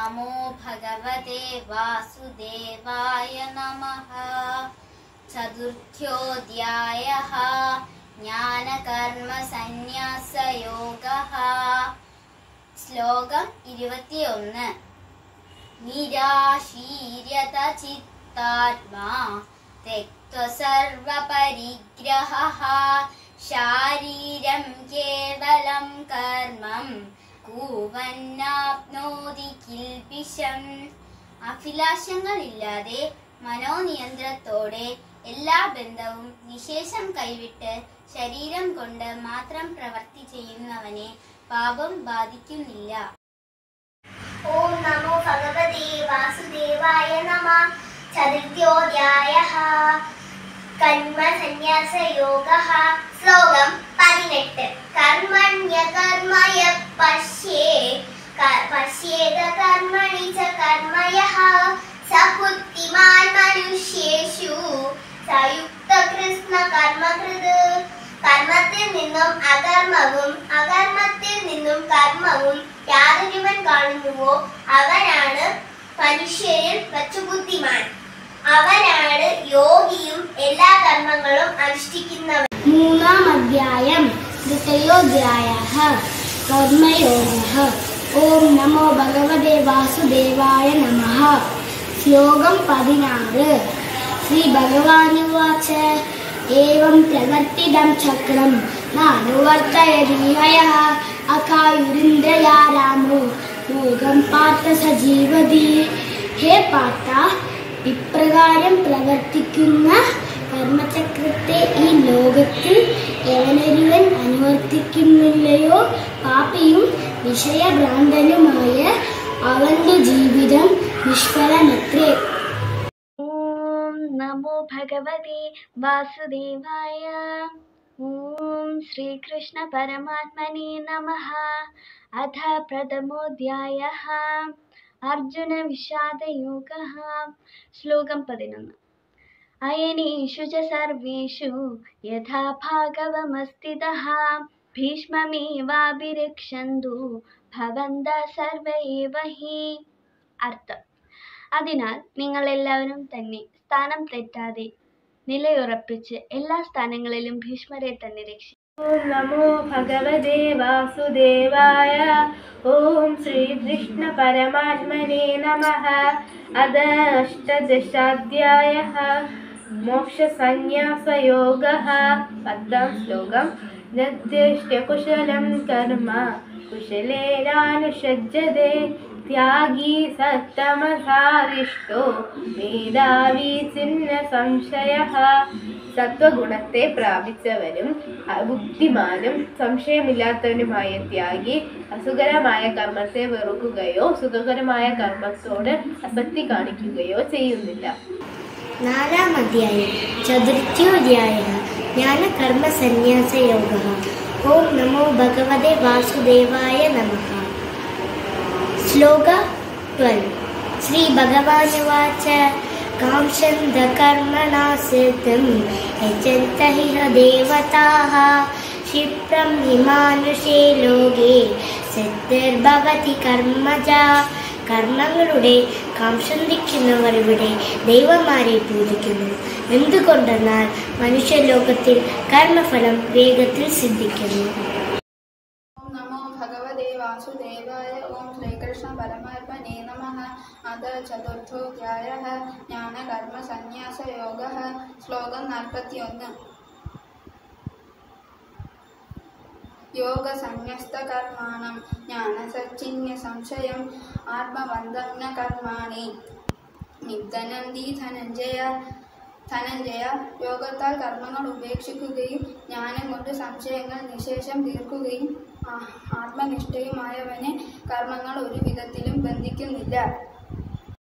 നമോ ഭഗവതേ വാസുദേവായ നമഃ ചതുർത്ഥ്യോധ്യായः ജ്ഞാനകർമ്മ സന്യാസയോഗः ശ്ലോകം ഇരുപത്തിയൊന്ന് നിരാശീര്യത ചിത്താത്മാ തെക്വസർവപരിഗ്രഹः ശാരീരം കേവലം കർമ്മം കൂവന്നാപ്നോതി കിൽപിശം അഭിലാഷങ്ങളില്ലാതെ മനോനിയന്ത്രത്തോടെ എല്ലാ ബന്ധവും നിശേഷം കൈവിട്ട് ശരീരം കൊണ്ട് മാത്രം പ്രവർത്തി ചെയ്യുന്നവനെ പാപം ബാധിക്കുന്നില്ല ഓം നമോ ഭഗവതേ വാസുദേവായ നമ ചതുർത്ഥ്യോധ്യായः കർമ്മസന്യാസയോഗ ശ്ലോകം പതിനെട്ട് കർമ്മണ്യകർമ്മയ പശ്യേ ക- പശ്യേത കർമ്മണി ച കർമ്മയഃ സ ബുദ്ധിമാൻ മനുഷ്യേഷു സയുക്ത കൃഷ്ണ കർമ്മകൃത് കർമ്മത്തിൽ നിന്നും അകർമ്മവും അകർമ്മത്തിൽ നിന്നും കർമ്മവും യാതൊരുവൻ കാണുന്നുവോ അവനാണ് മനുഷ്യരിൽ വച്ചു ബുദ്ധിമാൻ അവനാണ് യോഗിയും എല്ലാ കർമ്മങ്ങളും അനുഷ്ഠിക്കുന്നവൻ മൂന്നാം അധ്യായം തൃതയോധ്യായ കർമ്മയോഗ ഓം നമോ ഭഗവതേ വാസുദേവായ നമ ശ്ലോകം പതിനാറ് ശ്രീ ഭഗവാനുവാച ഏവം പ്രവർത്തിതം ചക്രം നാനുവർത്തയതീഹയ അകായുരിന്ദ്രയാ രാമോ ലോകം പാർത്ഥ സജീവതി ഹേ പാർത്ഥ ഇപ്രകാരം പ്രവർത്തിക്കുന്ന കർമ്മചക്രത്തെ ഈ ലോകത്തിൽ എവനൊരുവൻ അനുവർത്തിക്കുന്നില്ലയോ പാപിയും വിഷയഭ്രാന്തനുമായ അവന്റെ ജീവിതം നിഷ്ഫലമത്രേ ഓം നമോ ഭഗവതേ വാസുദേവായ ഓം ശ്രീകൃഷ്ണ പരമാത്മനെ നമഃ അഥ പ്രഥമോധ്യായः അർജുന വിഷാദയോഗः ശ്ലോകം പതിനൊന്ന് അയനേഷു ച സർവേഷു യഥാ ഭാഗവമസ്ഥിതഃ ഭീഷ്മമേവാഭിരക്ഷന്തു ഭവന്ത സർവ ഏവ ഹി അർത്ഥം അതിനാൽ നിങ്ങൾ എല്ലാവരും തന്നെ സ്ഥാനം തെറ്റാതെ നിലയുറപ്പിച്ച് എല്ലാ സ്ഥാനങ്ങളിലും ഭീഷ്മരെ തന്നെ രക്ഷിക്കും ഓം നമോ ഭഗവതേ വാസുദേവായ ഓം ശ്രീകൃഷ്ണ പരമാത്മനെ നമഃ അത അഷ്ടദശാധ്യായः മോക്ഷസന്യാസയോഗः പത്താം ശ്ലോകം നിർദ്ദിഷ്ടകുശലം കർമ്മ കുശലേനാനുഷജ്യതേ ത്യാഗീ സത്തമസാരിഷ്ടോ മേധാവി ചിഹ്ന സംശയഃ സത്വഗുണത്തെ പ്രാപിച്ചവനും അ- ബുദ്ധിമാനും സംശയമില്ലാത്തവനുമായ ത്യാഗി അസുഖകരമായ കർമ്മത്തെ വെറുക്കുകയോ സുഖകരമായ കർമ്മത്തോട് ആസക്തി കാണിക്കുകയോ ചെയ്യുന്നില്ല നാലാം അധ്യായം ചതുർത്ഥ്യോധ്യായ ജ്ഞാനകർമ്മസന്യാസയോഗ ഓം നമോ ഭഗവതേ വാസുദേവായ നമഃ ശ്ലോക ട്വൽവ് ശ്രീ ഭഗവാനുവാച കാംക്ഷന്തകർമ്മണാ സിദ്ധം യജന്ത ഹിഹ ദേവതാः ക്ഷിപ്രം हि മാനുഷേ ലോകേ സിദ്ധിർഭവതി കർമ്മജ കർമ്മങ്ങളുടെ കാംക്ഷന്തിക്കുന്നവർ ഇവിടെ ദൈവന്മാരെ പൂജിക്കുന്നു എന്തുകൊണ്ടെന്നാൽ മനുഷ്യലോകത്തിൽ കർമ്മഫലം വേഗത്തിൽ സിദ്ധിക്കുന്നു ഓം നമോ ഭഗവതേ വാസുദേവായ ഓം ശ്രീകൃഷ്ണ പരമാത്മനെ നമഃ അത ചതുർത്ഥോധ്യായ ജ്ഞാനകർമ്മ സന്യാസയോഗ ശ്ലോകം നാൽപ്പത്തിയൊന്ന് യോഗസന്യസ്തകർമാണം ജ്ഞാനസച്ചിന്യ സംശയം ആത്മബന്ധം ന കർമാണി നിധനന്തി ധനഞ്ജയ ധനഞ്ജയ യോഗത്താൽ കർമ്മങ്ങൾ ഉപേക്ഷിക്കുകയും ജ്ഞാനം കൊണ്ട് സംശയങ്ങൾ നിശേഷം തീർക്കുകയും ആ- ആത്മനിഷ്ഠയുമായവനെ കർമ്മങ്ങൾ ഒരു വിധത്തിലും ബന്ധിക്കുന്നില്ല